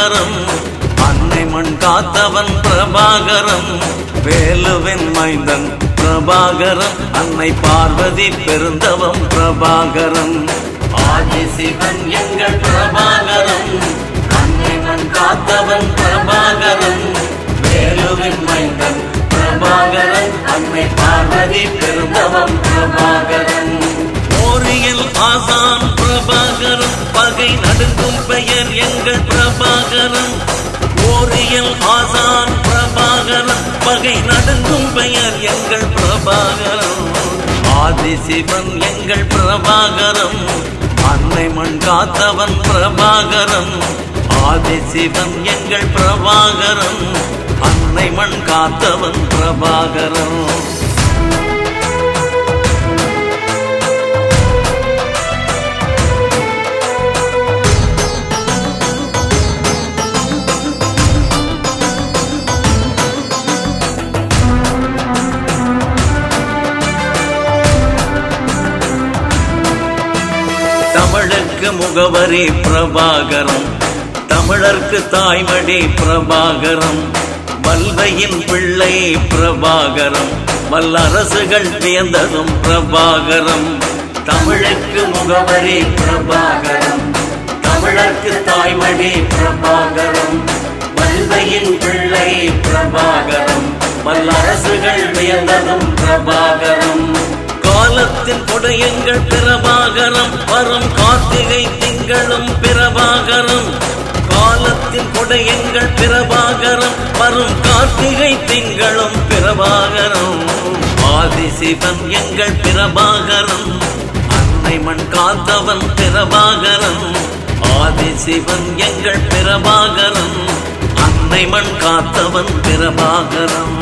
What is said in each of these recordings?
பிரபாகரம் அன்னை மண் காத்தவன் பிரபாகரம் வேலுவின் மைந்தன் பிரபாகரம் அன்னை பார்வதி பெருந்தவம் பிரபாகரம் ஆதிசிவன் எங்கள் பிரபாகரம் அன்னை மண் காத்தவன் பிரபாகரம் வேலுவின் மைந்தன் பிரபாகரன் அன்னை பார்வதி பெருந்தவம் பிரபாகரன் ஓரியல் ஆசான் பிரபாகரன் பகை நடுங்கும் பெயர் எங்கள் பிரபாகரன் ஓரியல் ஆசான் பிரபாகரன் பகை நடுங்கும் பெயர் எங்கள் பிரபாகரன் ஆதிசிவன் எங்கள் பிரபாகரம் அன்னை மண் காத்தவன் பிரபாகரம் ஆதிசிவன் எங்கள் பிரபாகரம் அன்னை மண் காத்தவன் பிரபாகரம் தமிழுக்கு முகவரி பிரபாகரம் தமிழர்க்கு தாய்மடி பிரபாகரம் வல்வையின் பிள்ளை பிரபாகரம் வல்லரசுகள் வியந்ததும் பிரபாகரம் தமிழுக்கு முகவரி பிரபாகரம் தமிழர்க்கு தாய்மடி பிரபாகரம் வல்வையின் பிள்ளை பிரபாகரம் வல்லரசுகள் வியந்ததும் பிரபாகரம் காலத்தின் கொடையங்கள் பிரபாகரம் வரும் கார்த்திகை திங்களும் பிரபாகரம் காலத்தின் கொடையங்கள் பிரபாகரம் வரும் கார்த்திகை திங்களும் பிரபாகரம் ஆதிசிவன் எங்கள் பிரபாகரம் அன்னை மண் காத்தவன் பிரபாகரம் ஆதிசிவன் எங்கள் பிரபாகரம் அன்னை மண் காத்தவன் பிரபாகரம்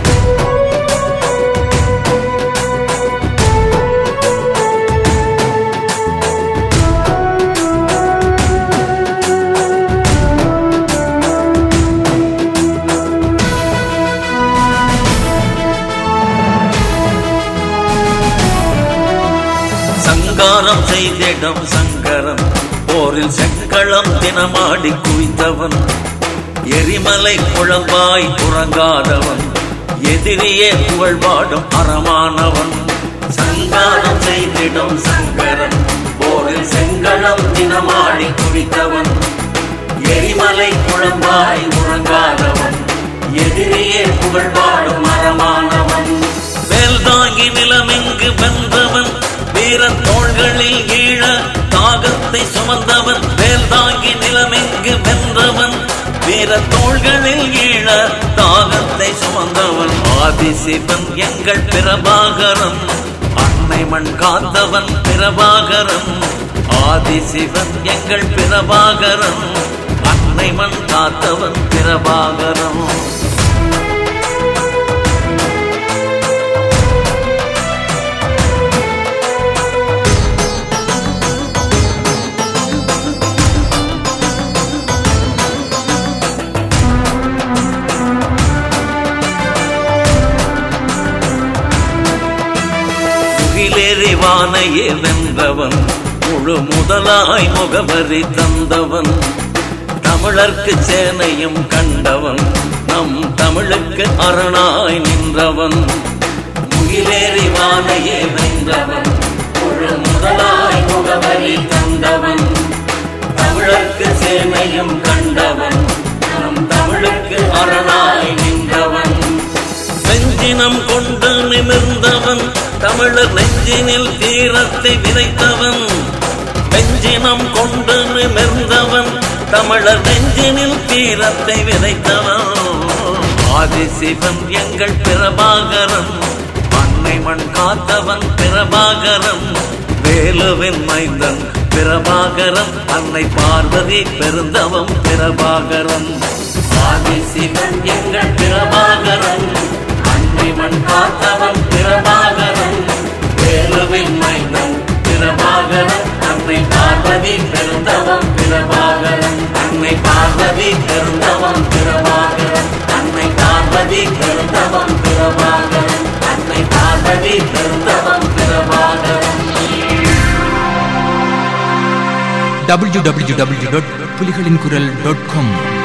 சங்காரம் செய்திடம் சங்கரன் போரில் செங்களம் தினமாடி குவித்தவன் எரிமலை குழம்பாய் உறங்காதவன் எதிரியே புகழ்பாடும் அறமானவன் சங்காரம் செய்திடும் சங்கரன் போரில் செங்களம் தினமாடி குவித்தவன் எரிமலை குழம்பாய் உறங்காதவன் எதிரியே புகழ்பாடும் அறமானவன் வேல்தாங்கி நிலமெங்கு வென்றவன் வீர தோள்களில் ஈழ தாகத்தை சுமந்தவன் வேல்தாங்கி நிலமெங்கு வென்றவன் வீர தோள்களில் ஈழ தாகத்தை சுமந்தவன் ஆதிசிவன் எங்கள் பிரபாகரம் அன்னை மண் காத்தவன் பிரபாகரம் ஆதிசிவன் எங்கள் பிரபாகரம் அன்னை மண் காத்தவன் பிரபாகரம் முகிலேறி வானையே வென்றவன் முழு முதலாய் முகவரி தந்தவன் தமிழர்க்கு சேனையும் கண்டவன் நம் தமிழுக்கு அரணாய் நின்றவன் முகிலேறி வானையே வென்றவன் முழு முதலாய் முகவரி தந்தவன் தமிழர்க்கு சேனையும் கண்டவன் நம் தமிழுக்கு அரணாய் நின்றவன் நெஞ்சினம் கொண்டு நிமிர்ந்தவன் தமிழர் நெஞ்சினில் தீரத்தை விதைத்தவன் நெஞ்சினம் கொண்டு நிமிர்ந்தவன் தமிழர் நெஞ்சினில் தீரத்தை விதைத்தவன் ஆதிசிவன் எங்கள் பிரபாகரம் அன்னை மண் காத்தவன் பிரபாகரம் வேலுவின் மைந்தன் பிரபாகரம் அன்னை பார்வதி பெருந்தவம் பிரபாகரம் ஆதிசிவன் எங்கள் பிரபாகரம் அன்னை மண் காத்தவன் பிரபாகரம் வேலுவின் மைந்தன் பிரபாகரம் அன்னை பார்வதி பெருந்தவம் பிரபாகரம் அன்னை பார்வதி பெருந்தவம் பிரபாகரம் அன்னை பார்வதி பெருந்தவம் பிரபாகரம் அன்னை பார்வதி பெருந்தவம் பிரபாகரம் www.dharma புலிகளின் குரல் டாட் காம்